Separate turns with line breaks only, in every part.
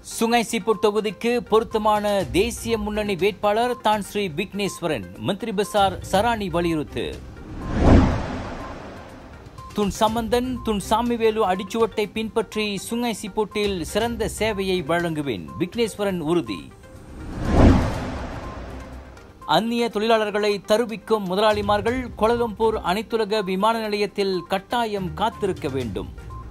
சுங்கைசிப்பூர் தொகுதிக்கு பொருத்தமான தேசிய முன்னணி வேட்பாளர் தான் ஸ்ரீ விக்னேஸ்வரன் மந்திரி பசார் சராணி வலியுறுத்து துன் சம்பந்தன் துன் சாமிவேலு அடிச்சுவட்டை பின்பற்றி சுங்கைசிப்பூட்டில் சிறந்த சேவையை வழங்குவேன் விக்னேஸ்வரன் உறுதி அந்நிய தொழிலாளர்களை தருவிக்கும் முதலாளிமார்கள் கோலலம்பூர் அனைத்துலக விமான நிலையத்தில் கட்டாயம் காத்திருக்க வேண்டும்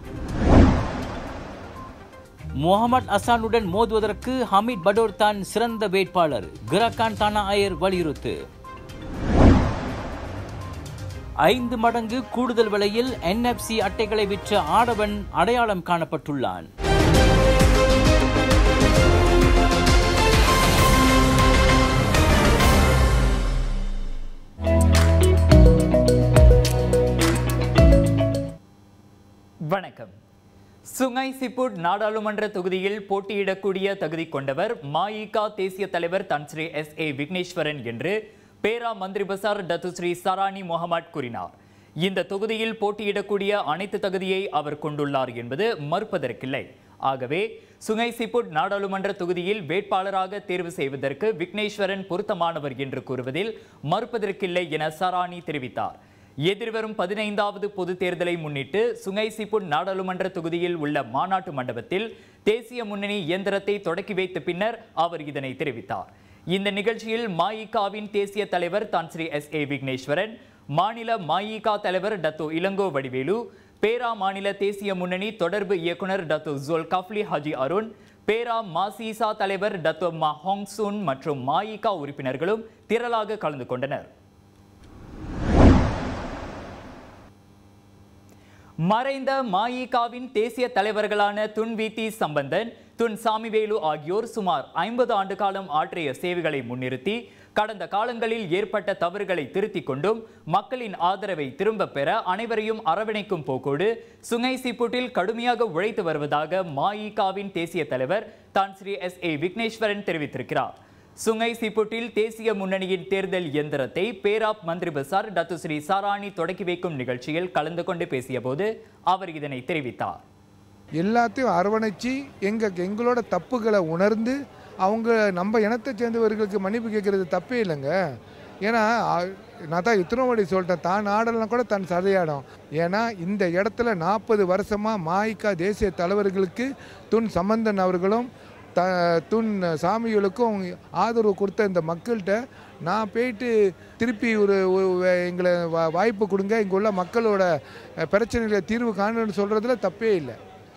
முகமது அசானுடன் மோதுவதற்கு ஹமீத் படோர் தான் சிறந்த வேட்பாளர் கிராகான் தானா அயர் வலியுறுத்து ஐந்து மடங்கு கூடுதல் விலையில் என்எஃப்சி அட்டைகளை விற்ற ஆடவன் அடையாளம் காணப்பட்டுள்ளான்
வணக்கம் சுங்கை சிப்புட் நாடாளுமன்ற தொகுதியில் போட்டியிடக்கூடிய தகுதி கொண்டவர் மாயிகா தேசிய தலைவர் Tan Sri S A Vigneswaran என்று பேரா மந்திரி பசார் டத்து ஸ்ரீ சரானி முகமது கூறினார் இந்த தொகுதியில் போட்டியிடக்கூடிய அனைத்து தகுதியை அவர் கொண்டுள்ளார் என்பது மறுப்பதற்கில்லை ஆகவே சுங்கை சிப்புட் நாடாளுமன்ற தொகுதியில் வேட்பாளராக தேர்வு செய்வதற்கு விக்னேஸ்வரன் பொருத்தமானவர் என்று கூறுவதில் மறுப்பதற்கில்லை என சரானி தெரிவித்தார் எதிர்வரும் பதினைந்தாவது பொது தேர்தலை முன்னிட்டு சுங்கைசிப்புட் நாடாளுமன்ற தொகுதியில் உள்ள மாநாட்டு மண்டபத்தில் தேசிய முன்னணி இயந்திரத்தை தொடக்கி வைத்த பின்னர் அவர் இதனை தெரிவித்தார் இந்த நிகழ்ச்சியில் மாயிகாவின் தேசிய தலைவர் தான் ஸ்ரீ எஸ் ஏ விக்னேஸ்வரன் மாநில மாயிகா தலைவர் டத்தோ இளங்கோ வடிவேலு பேரா மாநில தேசிய முன்னணி தொடர்பு இயக்குனர் டத்தோ ஜோல் கஃப்லி ஹஜி அருண் பேரா மாசிசா தலைவர் டத்தோ மா ஹோங்சூன் மற்றும் மாயிகா உறுப்பினர்களும் திரளாக கலந்து கொண்டனர் மறைந்த மாயிகாவின் தேசிய தலைவர்களான Tun V T Sambanthan Tun Samy Vellu ஆகியோர் சுமார் ஐம்பது ஆண்டு காலம் ஆற்றிய சேவைகளை முன்னிறுத்தி கடந்த காலங்களில் ஏற்பட்ட தவறுகளை திருத்திக் கொண்டும் மக்களின் ஆதரவை திரும்பப் பெற அனைவரையும் அரவணைக்கும் போக்கோடு சுங்கை சிப்புட்டில் கடுமையாக உழைத்து வருவதாக மாயிகாவின் தேசிய தலைவர் தான் ஸ்ரீ எஸ் ஏ விக்னேஸ்வரன் தெரிவித்திருக்கிறார் சுங்கை சிப்புட்டில் தேசிய முன்னணியின் தேர்தல் இயந்திரத்தை பேராப் மந்திரி பசார் டத்து ஸ்ரீ சாராணி தொடக்கி வைக்கும் நிகழ்ச்சியில் கலந்து கொண்டு பேசிய போது அவர் இதனை தெரிவித்தார்
எல்லாத்தையும் அரவணைச்சு எங்க எங்களோட தப்புகளை உணர்ந்து அவங்க நம்ம இனத்தை சேர்ந்தவர்களுக்கு மன்னிப்பு கேட்கறது தப்பே இல்லைங்க ஏன்னா அ- நான் தான் இத்தனை வாட்டி சொல்லிட்டேன் தான் ஆடலாம் கூட தன் சதையாடும் ஏன்னா இந்த இடத்துல நாற்பது வருஷமாக மாய்க்கா தேசிய தலைவர்களுக்கு துன் சம்பந்தன் அவர்களும் த துன் சாமிகளுக்கும் ஆதரவு கொடுத்த இந்த மக்கள்கிட்ட நான் போயிட்டு திருப்பி ஒரு ஒரு வே- எங்களை வா- வாய்ப்பு கொடுங்க இங்கே உள்ள மக்களோட அஹ், பிரச்சனைகளை தீர்வு காணுன்னு சொல்கிறதுல தப்பே இல்லை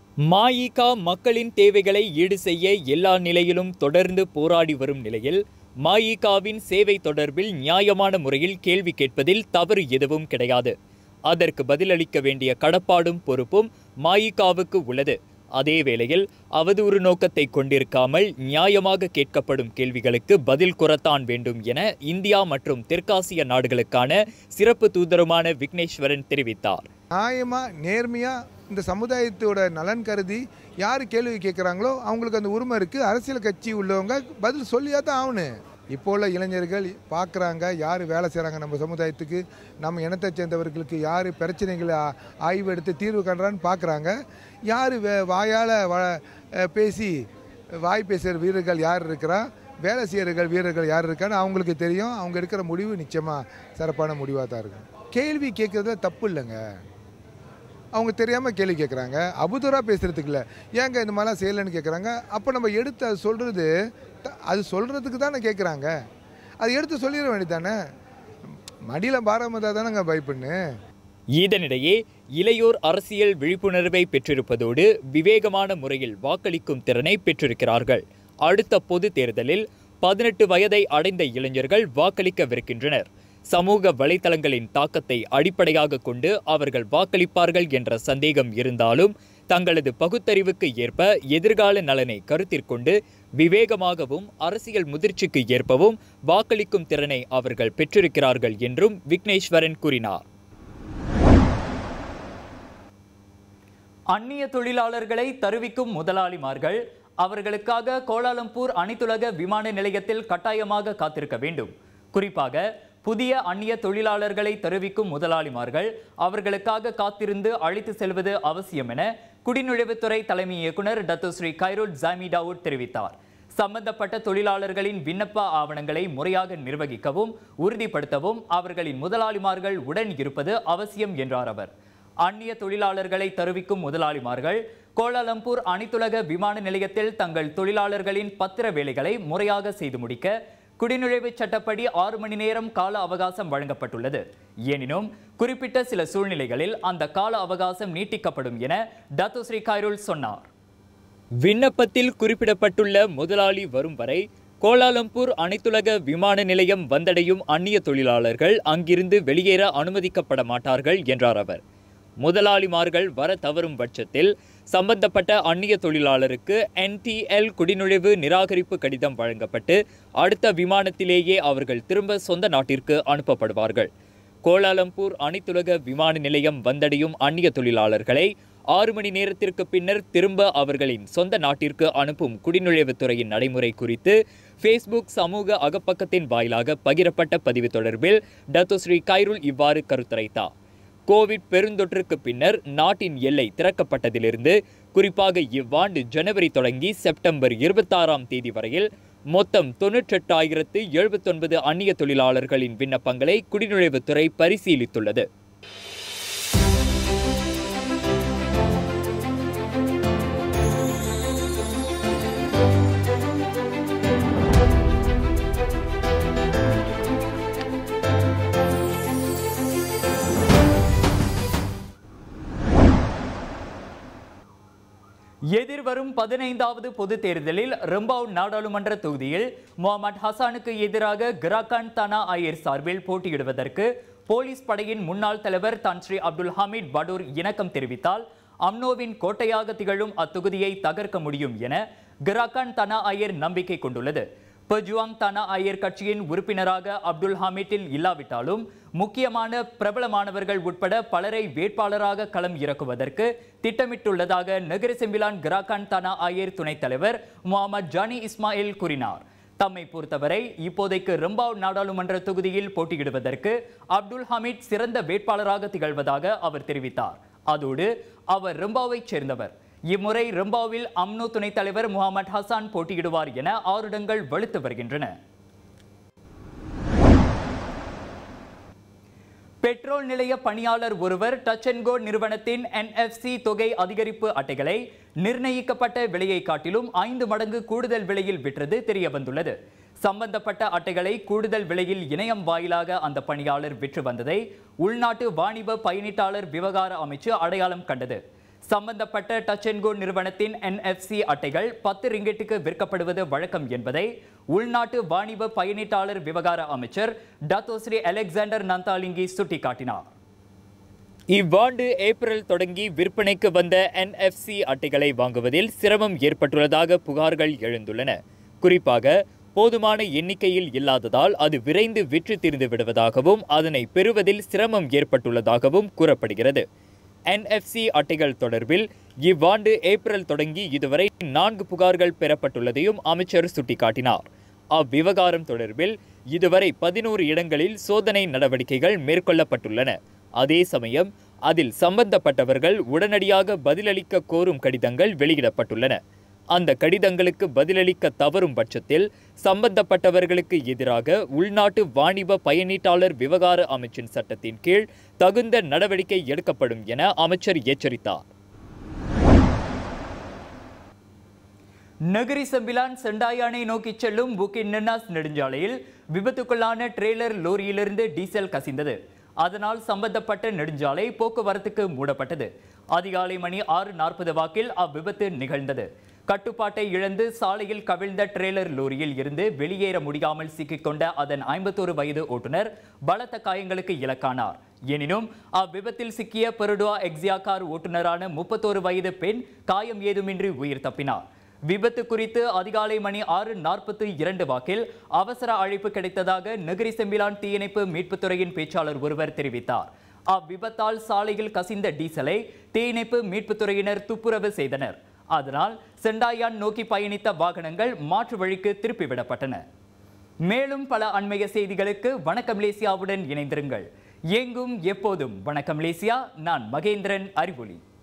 மாயிகா மக்களின் தேவைகளை ஈடு செய்ய எல்லா நிலையிலும் தொடர்ந்து போராடி வரும் நிலையில் மாயிகாவின் சேவை தொடர்பில் நியாயமான முறையில் கேள்வி கேட்பதில் தவறு எதுவும் கிடையாது அதற்கு பதிலளிக்க வேண்டிய கடப்பாடும் பொறுப்பும் மாயிகாவுக்கு உள்ளது அதே வேளையில் அவதூறு நோக்கத்தை கொண்டிருக்காமல் நியாயமாக கேட்கப்படும் கேள்விகளுக்கு பதில் கூறத்தான் வேண்டும் என இந்தியா மற்றும் தெற்காசிய நாடுகளுக்கான சிறப்பு தூதருமான விக்னேஸ்வரன் தெரிவித்தார்
நியாயமாக நேர்மையாக இந்த சமுதாயத்தோட நலன் கருதி யார் கேள்வி கேட்குறாங்களோ அவங்களுக்கு அந்த உரிமை இருக்குது அரசியல் கட்சி உள்ளவங்க பதில் சொல்லியா தான் ஆகணும் இப்போ உள்ள இளைஞர்கள் பார்க்குறாங்க யார் வேலை செய்கிறாங்க நம்ம சமுதாயத்துக்கு நம்ம இனத்தை சேர்ந்தவர்களுக்கு யார் பிரச்சனைகளை ஆ- ஆய்வு எடுத்து தீர்வு காண்றான்னு பார்க்குறாங்க யார் வே வாயால் வ அஹ் பேசி வாய் பேசுகிற வீரர்கள் யார் இருக்கிறா வேலை செய்கிறர்கள் வீரர்கள் யார் இருக்கான்னு அவங்களுக்கு தெரியும் அவங்க எடுக்கிற முடிவு நிச்சயமாக சிறப்பான முடிவாக தான் இருக்கும் கேள்வி கேட்குறதுல தப்பு இல்லைங்க அவங்க தெரியாமல் கேள்வி கேட்குறாங்க அபுதூராக பேசுகிறதுக்கு இல்லை ஏங்க இந்த மாதிரிலாம் செய்யலைன்னு கேட்குறாங்க அப்போ நம்ம எடுத்து அது சொல்கிறது அது சொல்கிறதுக்கு தானே கேட்குறாங்க அது எடுத்து சொல்லிட வேண்டியதானே மடியில் பாரமதா தானேங்க பயப்பண்ணு
இதனிடையே இளையோர் அரசியல் விழிப்புணர்வை பெற்றிருப்பதோடு விவேகமான முறையில் வாக்களிக்கும் திறனை பெற்றிருக்கிறார்கள் அடுத்த பொது தேர்தலில் பதினெட்டு வயதை அடைந்த இளைஞர்கள் வாக்களிக்கவிருக்கின்றனர் சமூக வலைத்தளங்களின் தாக்கத்தை அடிப்படையாக கொண்டு அவர்கள் வாக்களிப்பார்கள் என்ற சந்தேகம் இருந்தாலும் தங்களது பகுத்தறிவுக்கு ஏற்ப எதிர்கால நலனை கருத்திற்கொண்டு விவேகமாகவும் அரசியல் முதிர்ச்சிக்கு ஏற்பவும் வாக்களிக்கும் திறனை அவர்கள் பெற்றிருக்கிறார்கள் என்றும் விக்னேஸ்வரன் கூறினார் அந்நிய தொழிலாளர்களை தருவிக்கும் முதலாளிமார்கள் அவர்களுக்காக கோலாலம்பூர் அனைத்துலக விமான நிலையத்தில் கட்டாயமாக காத்திருக்க வேண்டும் குறிப்பாக புதிய அந்நிய தொழிலாளர்களை தருவிக்கும் முதலாளிமார்கள் அவர்களுக்காக காத்திருந்து அழைத்து செல்வது அவசியம் என குடிநுழைவுத்துறை தலைமை இயக்குனர் டத்துஸ்ரீ கைரோட் ஜாமி டாவூட் தெரிவித்தார் சம்பந்தப்பட்ட தொழிலாளர்களின் விண்ணப்ப ஆவணங்களை முறையாக நிர்வகிக்கவும் உறுதிப்படுத்தவும் அவர்களின் முதலாளிமார்கள் உடன் இருப்பது அவசியம் என்றார் அவர் அந்நிய தொழிலாளர்களை தருவிக்கும் முதலாளிமார்கள் கோலாலம்பூர் அனைத்துலக விமான நிலையத்தில் தங்கள் தொழிலாளர்களின் பத்திர வேலைகளை முறையாக செய்து முடிக்க குடிநுழைவு சட்டப்படி ஆறு மணி நேரம் கால அவகாசம் வழங்கப்பட்டுள்ளது எனினும் குறிப்பிட்ட சில சூழ்நிலைகளில் அந்த கால அவகாசம் நீட்டிக்கப்படும் என டத்துஸ்ரீ கைருல் சொன்னார் விண்ணப்பத்தில் குறிப்பிடப்பட்டுள்ள முதலாளி வரும் வரை கோலாலம்பூர் அனைத்துலக விமான நிலையம் வந்தடையும் அந்நிய தொழிலாளர்கள் அங்கிருந்து வெளியேற அனுமதிக்கப்பட மாட்டார்கள் என்றார் அவர் முதலாளிமார்கள் வர தவறும் பட்சத்தில் சம்பந்தப்பட்ட அந்நிய தொழிலாளருக்கு என்டிஎல் குடிநுழைவு நிராகரிப்பு கடிதம் வழங்கப்பட்டு அடுத்த விமானத்திலேயே அவர்கள் திரும்ப சொந்த நாட்டிற்கு அனுப்பப்படுவார்கள் கோலாலம்பூர் அனைத்துலக விமான நிலையம் வந்தடையும் அந்நிய தொழிலாளர்களை ஆறு மணி நேரத்திற்கு பின்னர் திரும்ப அவர்களின் சொந்த நாட்டிற்கு அனுப்பும் குடிநுழைவுத்துறையின் நடைமுறை குறித்து ஃபேஸ்புக் சமூக அகப்பக்கத்தின் வாயிலாக பகிரப்பட்ட பதிவு தொடர்பில் டத்துஸ்ரீ கைருல் இவ்வாறு கருத்துரைத்தார் கோவிட் பெருந்தொற்றுக்கு பின்னர் நாட்டின் எல்லை திறக்கப்பட்டதிலிருந்து குறிப்பாக இவ்வாண்டு ஜனவரி தொடங்கி செப்டம்பர் இருபத்தாறாம் தேதி வரையில் மொத்தம் தொன்னூற்றெட்டாயிரத்து எழுபத்தொன்பது அந்நிய தொழிலாளர்களின் விண்ணப்பங்களை குடிநுழைவுத்துறை பரிசீலித்துள்ளது எதிர்வரும் பதினைந்தாவது பொது தேர்தலில் ரம்பவுன் நாடாளுமன்ற தொகுதியில் முகமது ஹசானுக்கு எதிராக கிராகான் தானா ஐயர் சார்பில் போட்டியிடுவதற்கு போலீஸ் படையின் முன்னாள் தலைவர் தான் ஸ்ரீ அப்துல் ஹமீத் படூர் இணக்கம் தெரிவித்தால் அம்னோவின் கோட்டையாக திகழும் அத்தொகுதியை தகர்க்க முடியும் என கிராகான் தனா ஐயர் நம்பிக்கை கொண்டுள்ளது பெஜுவாங் தனா ஐயர் கட்சியின் உறுப்பினராக அப்துல் ஹமீட்டில் இல்லாவிட்டாலும் முக்கியமான பிரபலமானவர்கள் உட்பட பலரை வேட்பாளராக களம் இறக்குவதற்கு திட்டமிட்டுள்ளதாக நகர செம்பிலான் கிராகான் தனா ஐயர் துணைத் தலைவர் முகமது ஜானி இஸ்மாயில் கூறினார் தம்மை பொறுத்தவரை இப்போதைக்கு ரம்பாவ் நாடாளுமன்ற தொகுதியில் போட்டியிடுவதற்கு அப்துல் ஹமீத் சிறந்த வேட்பாளராக திகழ்வதாக அவர் தெரிவித்தார் அதோடு அவர் ரம்பாவைச் சேர்ந்தவர் இம்முறை ரம்பாவில் அம்னோ துணைத் தலைவர் முகமது ஹசான் போட்டியிடுவார் என ஆருடங்கள் வலுத்து வருகின்றன பெட்ரோல் நிலைய பணியாளர் ஒருவர் டச் அண்ட் கோ நிறுவனத்தின் என்எஃப்சி தொகை அதிகரிப்பு அட்டைகளை நிர்ணயிக்கப்பட்ட விலையை காட்டிலும் ஐந்து மடங்கு கூடுதல் விலையில் விற்றது தெரிய வந்துள்ளது சம்பந்தப்பட்ட அட்டைகளை கூடுதல் விலையில் இணையம் வாயிலாக அந்த பணியாளர் விற்று வந்ததை உள்நாட்டு வாணிப பயணீட்டாளர் விவகார அமைச்சு அடையாளம் கண்டது சம்பந்தப்பட்ட டச் அண்ட் கோ நிறுவனத்தின் என்எஃப்சி அட்டைகள் பத்து ரிங்கெட்டுக்கு விற்கப்படுவது வழக்கம் என்பதை உள்நாட்டு வாணிப பயணீட்டாளர் விவகார அமைச்சர் டத்தோஸ்ரீ அலெக்சாண்டர் நந்தாலிங்கி சுட்டிக்காட்டினார் இவ்வாண்டு ஏப்ரல் தொடங்கி விற்பனைக்கு வந்த என்எஃப்சி அட்டைகளை வாங்குவதில் சிரமம் ஏற்பட்டுள்ளதாக புகார்கள் எழுந்துள்ளன குறிப்பாக போதுமான எண்ணிக்கையில் இல்லாததால் அது விரைந்து விற்று தீர்ந்து விடுவதாகவும் அதனை பெறுவதில் சிரமம் ஏற்பட்டுள்ளதாகவும் கூறப்படுகிறது என்எஃப்சி அட்டைகள் தொடர்பில் இவ்வாண்டு ஏப்ரல் தொடங்கி இதுவரை நான்கு புகார்கள் பெறப்பட்டுள்ளதையும் அமைச்சர் சுட்டிக்காட்டினார் அவ்விவகாரம் தொடர்பில் இதுவரை பதினோரு இடங்களில் சோதனை நடவடிக்கைகள் மேற்கொள்ளப்பட்டுள்ளன அதே சமயம் அதில் சம்பந்தப்பட்டவர்கள் உடனடியாக பதிலளிக்க கோரும் கடிதங்கள் வெளியிடப்பட்டுள்ளன அந்த கடிதங்களுக்கு பதிலளிக்க தவறும் பட்சத்தில் சம்பந்தப்பட்டவர்களுக்கு எதிராக உள்நாட்டு வாணிப பயணீட்டாளர் விவகார அமைச்சின் சட்டத்தின் கீழ் தகுந்த நடவடிக்கை எடுக்கப்படும் என அமைச்சர் எச்சரித்தார் நகரி செம்பிலான் செண்டாயானை நோக்கி செல்லும் புக்கின் நின்னாஸ் நெடுஞ்சாலையில் விபத்துக்குள்ளான ட்ரெய்லர் லோரியிலிருந்து டீசல் கசிந்தது அதனால் சம்பந்தப்பட்ட நெடுஞ்சாலை போக்குவரத்துக்கு மூடப்பட்டது அதிகாலை மணி ஆறு நாற்பது வாக்கில் அவ்விபத்து நிகழ்ந்தது கட்டுப்பாட்டை இழந்து சாலையில் கவிழ்ந்த ட்ரெய்லர் லோரியில் இருந்து வெளியேற முடியாமல் சிக்கிக்கொண்ட அதன் ஐம்பத்தோரு வயது ஓட்டுநர் பலத்த காயங்களுக்கு இலக்கானார் எனினும் அவ்விபத்தில் சிக்கிய பெருடுவா எக்ஸியா கார் ஓட்டுநரான முப்பத்தோரு வயது பெண் காயம் ஏதுமின்றி உயிர் தப்பினார் விபத்து குறித்து அதிகாலை மணி ஆறு நாற்பத்தி இரண்டு வாக்கில் அவசர அழைப்பு கிடைத்ததாக நகரி செம்பிலான் தீயணைப்பு மீட்புத்துறையின் பேச்சாளர் ஒருவர் தெரிவித்தார் அவ்விபத்தால் சாலையில் கசிந்த டீசலை தீயணைப்பு மீட்புத்துறையினர் துப்புரவு செய்தனர் அதனால் செண்டாயான் நோக்கி பயணித்த வாகனங்கள் மாற்று வழிக்கு திருப்பிவிடப்பட்டன மேலும் பல அண்மைய செய்திகளுக்கு வணக்கம் மலேசியாவுடன் இணைந்திருங்கள் எங்கும் எப்போதும் வணக்கம் மலேசியா நான் மகேந்திரன் அறிவொளி